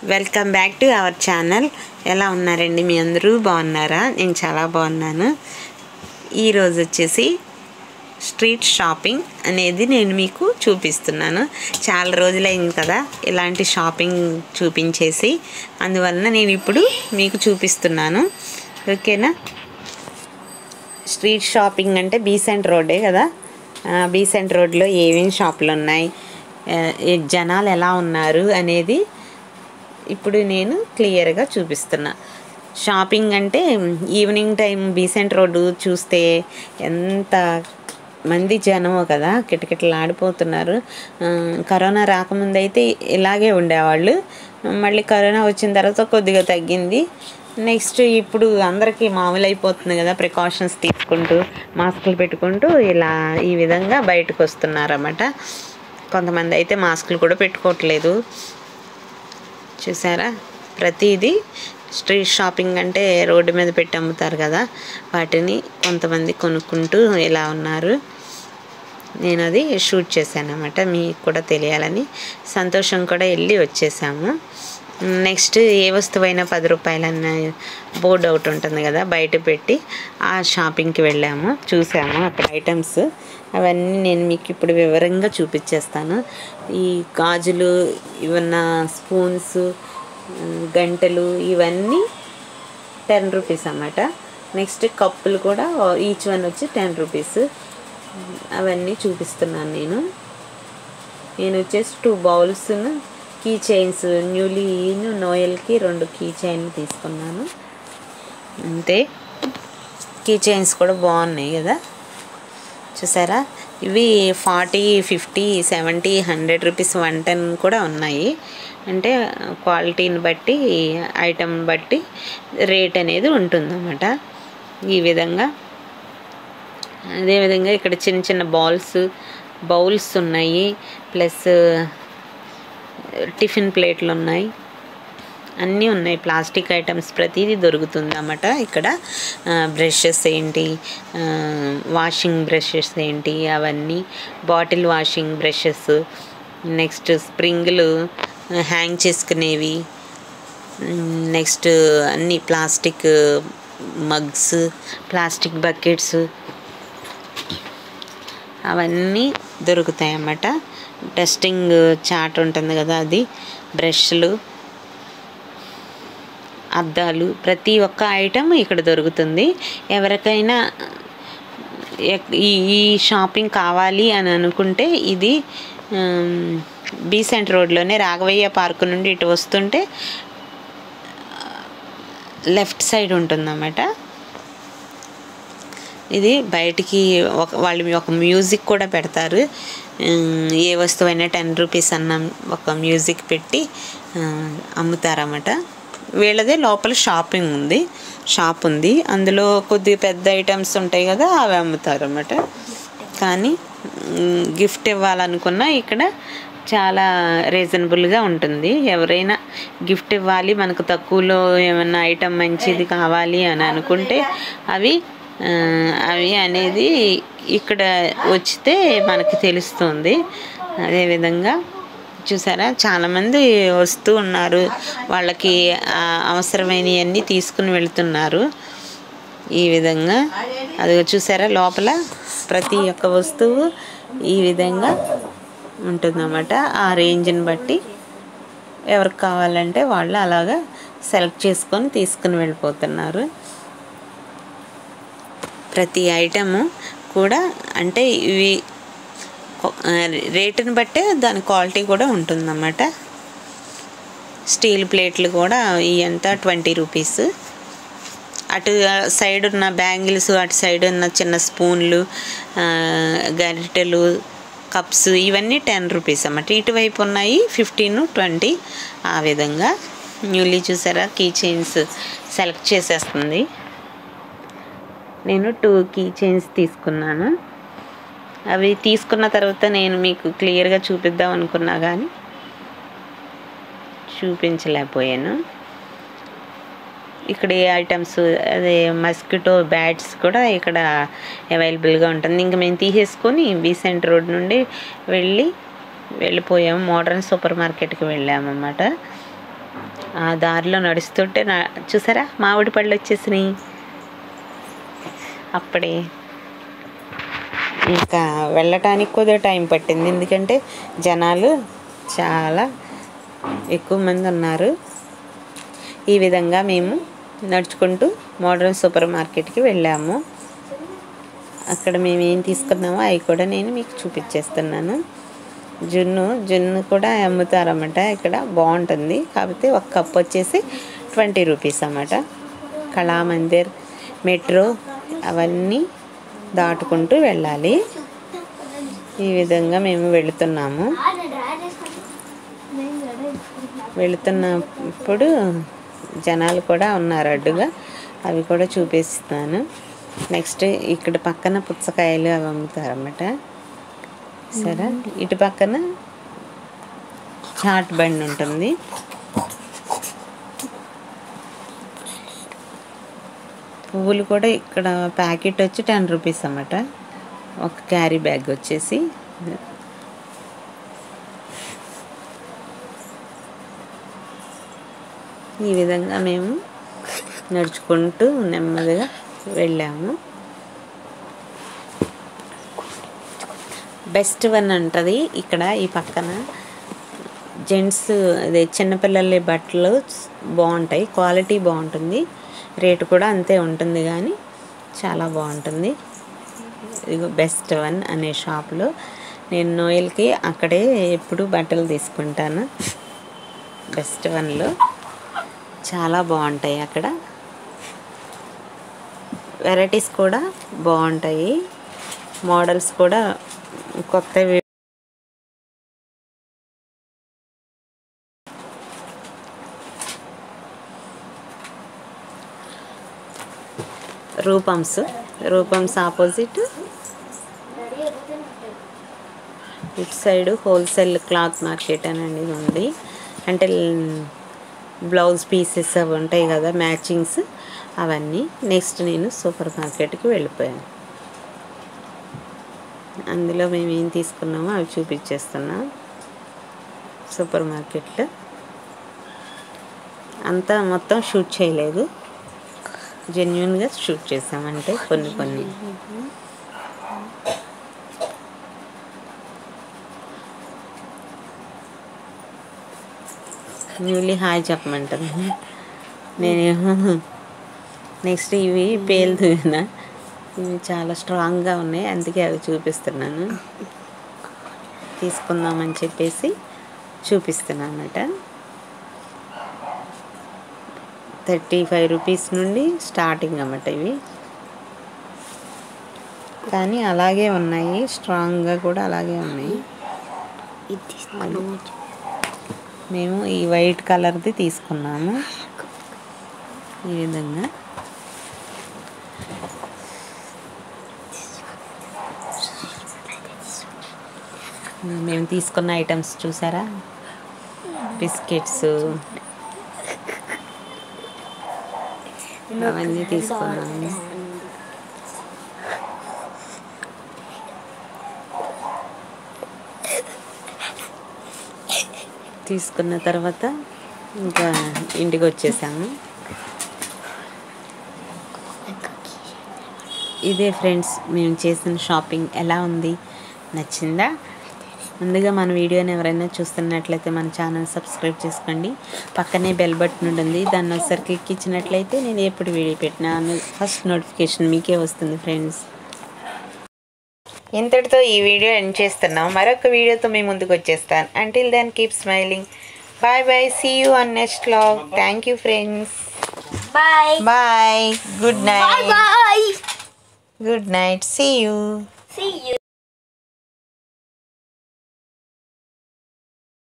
welcome back to our channel ఎలా ఉన్నారండి మీ అందరూ బాగున్నారా నేను చాలా బాగున్నాను ఈరోజు వచ్చేసి స్ట్రీట్ షాపింగ్ అనేది నేను మీకు చూపిస్తున్నాను చాలా రోజులైంది కదా ఇలాంటి షాపింగ్ చూపించేసి అందువలన నేను ఇప్పుడు మీకు చూపిస్తున్నాను ఓకేనా స్ట్రీట్ షాపింగ్ అంటే బీసెంట్ రోడ్డే కదా ఆ, బీసెంట్ రోడ్లో ఏమేమి షాపులు ఉన్నాయి ఆ, ఈ జనాలు ఎలా ఉన్నారు అనేది ఇప్పుడు నేను క్లియర్గా చూపిస్తున్నా షాపింగ్ అంటే ఈవినింగ్ టైం బీసెంట్ రోడ్డు చూస్తే ఎంత మంది జనమో కదా కిటకిటలాడిపోతున్నారు ఆ, కరోనా రాకముందు అయితే ఇలాగే ఉండేవాళ్ళు మళ్ళీ కరోనా వచ్చిన తర్వాత కొద్దిగా తగ్గింది నెక్స్ట్ ఇప్పుడు అందరికీ మామూలు అయిపోతుంది కదా ప్రికాషన్స్ తీసుకుంటూ మాస్కులు పెట్టుకుంటూ ఇలా ఈ విధంగా బయటకు వస్తున్నారన్నమాట కొంతమంది అయితే మాస్కులు కూడా పెట్టుకోవట్లేదు చూసారా ప్రతిదీ స్ట్రీట్ షాపింగ్ అంటే రోడ్డు మీద పెట్టి అమ్ముతారు కదా వాటిని కొంతమంది కొనుక్కుంటూ ఇలా ఉన్నారు నేను అది షూట్ చేశాను అనమాట మీకు కూడా తెలియాలని సంతోషం కూడా వెళ్ళి వచ్చేసాము నెక్స్ట్ ఏ వస్తువైనా పది రూపాయలన్న బోర్డు ఒకటి ఉంటుంది కదా బయట పెట్టి ఆ షాపింగ్కి వెళ్ళాము చూసాము అక్కడ ఐటమ్స్ అవన్నీ నేను మీకు ఇప్పుడు వివరంగా చూపించేస్తాను ఈ గాజులు ఇవన్న స్పూన్స్ గంటలు ఇవన్నీ టెన్ రూపీస్ అన్నమాట నెక్స్ట్ కప్పులు కూడా ఈచ్ వన్ వచ్చి టెన్ రూపీస్ అవన్నీ చూపిస్తున్నాను నేను నేను వచ్చేసి two bowls key chains newly నోయల్కి రెండు కీ చైన్లు తీసుకున్నాను అంతే కీ చైన్స్ కూడా బాగున్నాయి కదా చూసారా ఇవి forty fifty seventy hundred rupees one ten కూడా ఉన్నాయి అంటే క్వాలిటీని బట్టి ఐటమ్ బట్టి రేట్ అనేది ఉంటుందన్నమాట ఈ విధంగా అదేవిధంగా ఇక్కడ చిన్న చిన్న బాల్స్ బౌల్స్ ఉన్నాయి ప్లస్ టిఫిన్ ప్లేట్లు ఉన్నాయి అన్నీ ఉన్నాయి ప్లాస్టిక్ ఐటమ్స్ ప్రతిదీ దొరుకుతుంది అన్నమాట ఇక్కడ బ్రషెస్ ఏంటి ఆ, వాషింగ్ బ్రషెస్ ఏంటి అవన్నీ బాటిల్ వాషింగ్ బ్రషెస్ నెక్స్ట్ స్ప్రింగులు హ్యాంగ్ చేసుకునేవి నెక్స్ట్ అన్ని ప్లాస్టిక్ మగ్స్ ప్లాస్టిక్ బకెట్స్ అవన్నీ దొరుకుతాయి అన్నమాట టెస్టింగ్ చాట్ ఉంటుంది కదా అది బ్రష్లు అద్దాలు ప్రతి ఒక్క ఐటమ్ ఇక్కడ దొరుకుతుంది ఎవరికైనా ఎక్- ఈ ఈ షాపింగ్ కావాలి అని అనుకుంటే ఇది ఆమ్, బీసెంట్ రోడ్లోనే రాఘవయ్య పార్క్ నుండి ఇటు వస్తుంటే లెఫ్ట్ సైడ్ ఉంటుందన్నమాట ఇది బయటికి ఒక వాళ్ళు ఒక మ్యూజిక్ కూడా పెడతారు ఉమ్, ఏ వస్తువైనా టెన్ రూపీస్ అన్న ఒక మ్యూజిక్ పెట్టి ఆ, అమ్ముతారన్నమాట వీళ్ళదే లోపల షాపింగ్ ఉంది షాప్ ఉంది అందులో కొద్దిగా పెద్ద ఐటమ్స్ ఉంటాయి కదా అవి అమ్ముతారన్నమాట కానీ ఉమ్, గిఫ్ట్ ఇవ్వాలనుకున్నా ఇక్కడ చాలా రీజనబుల్గా ఉంటుంది ఎవరైనా గిఫ్ట్ ఇవ్వాలి మనకు తక్కువలో ఏమన్నా ఐటమ్ మంచిది కావాలి అని అనుకుంటే అవి ఆ, అవి అనేది ఇక్కడ వచ్చితే మనకి తెలుస్తుంది అదేవిధంగా చూసారా చాలామంది వస్తూ ఉన్నారు వాళ్ళకి ఆ, అవసరమైనవన్నీ తీసుకుని వెళ్తున్నారు ఈ విధంగా అది చూసారా లోపల ప్రతి ఒక్క వస్తువు ఈ విధంగా ఉంటుందన్నమాట ఆ రేంజ్ని బట్టి ఎవరికి కావాలంటే వాళ్ళు అలాగా సెలెక్ట్ చేసుకొని తీసుకుని వెళ్ళిపోతున్నారు ప్రతి ఐటము కూడా అంటే ఇవి కొ- ఆ, రేటుని బట్టే దాని క్వాలిటీ కూడా ఉంటుందన్నమాట స్టీల్ ప్లేట్లు కూడా ఈ ఎంత ట్వంటీ రూపీస్ అటు సైడ్ ఉన్న బ్యాంగిల్స్ అటు సైడ్ ఉన్న చిన్న స్పూన్లు ఆ, గరిటెలు కప్స్ ఇవన్నీ టెన్ రూపీస్ అన్నమాట ఇటువైపు ఉన్నాయి ఫిఫ్టీన్ ట్వంటీ ఆ విధంగా న్యూలీ చూసారా కీ చైన్స్ సెలెక్ట్ చేసేస్తుంది నేను టూ కీ చైన్స్ తీసుకున్నాను అవి తీసుకున్న తర్వాత నేను మీకు క్లియర్గా చూపిద్దాం అనుకున్నా కానీ చూపించలేకపోయాను ఇక్కడ ఏ ఐటమ్స్ అదే మస్కిటో బ్యాట్స్ కూడా ఇక్కడ అవైలబుల్గా ఉంటుంది ఇంకా మేము తీసేసుకొని బీసెంట్ రోడ్ నుండి వెళ్ళి వెళ్ళిపోయాము మోడర్న్ సూపర్ మార్కెట్కి వెళ్ళామన్నమాట ఆ దారిలో నడుస్తుంటే నా చూసారా మామిడి పళ్ళు వచ్చేసినాయి అప్పుడే ఇంకా వెళ్ళటానికి కొద్దిగా టైం పట్టింది ఎందుకంటే జనాలు చాలా ఎక్కువ మంది ఉన్నారు ఈ విధంగా మేము నడుచుకుంటూ మోడర్న్ సూపర్ మార్కెట్కి వెళ్ళాము అక్కడ మేము ఏం తీసుకున్నామో అవి కూడా నేను మీకు చూపించేస్తున్నాను జున్ను జున్ను కూడా అమ్ముతారన్నమాట ఇక్కడ బాగుంటుంది కాకపోతే ఒక కప్ వచ్చేసి ట్వంటీ రూపీస్ అన్నమాట కళామందిర్ మెట్రో అవన్నీ దాటుకుంటూ వెళ్ళాలి ఈ విధంగా మేము వెళుతున్నాము వెళుతున్నప్పుడు జనాలు కూడా ఉన్నారు అడ్డుగా అవి కూడా చూపిస్తాను నెక్స్ట్ ఇక్కడ పక్కన పుచ్చకాయలు అవి అమ్ముతారన్నమాట సరే ఇటు పక్కన చాట్ బండి ఉంటుంది పువ్వులు కూడా ఇక్కడ ప్యాకెట్ వచ్చి టెన్ రూపీస్ అన్నమాట ఒక క్యారీ బ్యాగ్ వచ్చేసి ఈ విధంగా మేము నడుచుకుంటూ నెమ్మదిగా వెళ్ళాము బెస్ట్ వన్ ఉంటుంది ఇక్కడ ఈ పక్కన జెంట్స్ అదే చిన్నపిల్లల బట్టలు బాగుంటాయి క్వాలిటీ బాగుంటుంది రేటు కూడా అంతే ఉంటుంది కానీ చాలా బాగుంటుంది ఇదిగో బెస్ట్ వన్ అనే షాప్లో నేను నోయల్కి అక్కడే ఎప్పుడు బట్టలు తీసుకుంటాను బెస్ట్ వన్లో చాలా బాగుంటాయి అక్కడ వెరైటీస్ కూడా బాగుంటాయి మోడల్స్ కూడా కొత్తవి రూపమ్స్ రూపమ్స్ ఆపోజిట్ ఇటు సైడ్ హోల్సేల్ క్లాత్ మార్కెట్ అనేది ఉంది అంటే బ్లౌజ్ పీసెస్ అవి ఉంటాయి కదా మ్యాచింగ్స్ అవన్నీ నెక్స్ట్ నేను సూపర్ మార్కెట్కి వెళ్ళిపోయాను అందులో మేము ఏం తీసుకున్నామో అవి చూపించేస్తున్నాం సూపర్ మార్కెట్లో అంతా మొత్తం షూట్ చేయలేదు జెన్యున్గా షూట్ చేసామంటే కొన్ని కొన్ని న్యూలీ హాయ్ చెప్పమంటాను నేనేమో నెక్స్ట్ ఇవి పేలుతున్నా ఇవి చాలా స్ట్రాంగ్గా ఉన్నాయి అందుకే అవి చూపిస్తున్నాను తీసుకుందామని చెప్పేసి చూపిస్తున్నాను అన్నమాట థర్టీ ఫైవ్ రూపీస్ నుండి స్టార్టింగ్ అన్నమాట ఇవి కానీ అలాగే ఉన్నాయి స్ట్రాంగ్గా కూడా అలాగే ఉన్నాయి ఇది తీసుకున్నాను మేము ఈ వైట్ కలర్ది తీసుకున్నాము ఈ విధంగా మేము తీసుకున్న ఐటమ్స్ చూసారా బిస్కెట్స్ అవన్నీ తీసుకున్నాము తీసుకున్న తర్వాత ఇంకా ఇంటికి వచ్చేసాము ఇదే ఫ్రెండ్స్ మేము చేసిన షాపింగ్ ఎలా ఉంది నచ్చిందా ముందుగా మన వీడియోని ఎవరైనా చూస్తున్నట్లయితే మన ఛానల్ సబ్స్క్రైబ్ చేసుకోండి పక్కనే బెల్ బటన్ ఉంటుంది దాన్ని ఒకసారి క్లిక్ ఇచ్చినట్లయితే నేను ఎప్పుడు వీడియో పెట్టినా ఫస్ట్ నోటిఫికేషన్ మీకే వస్తుంది ఫ్రెండ్స్ ఇంతటితో ఈ వీడియో ఎండ్ చేస్తున్నాం మరొక వీడియోతో మీ ముందుకు వచ్చేస్తాను until then keep smiling bye bye see you on next vlog thank you friends bye bye good bye night bye good night see you see you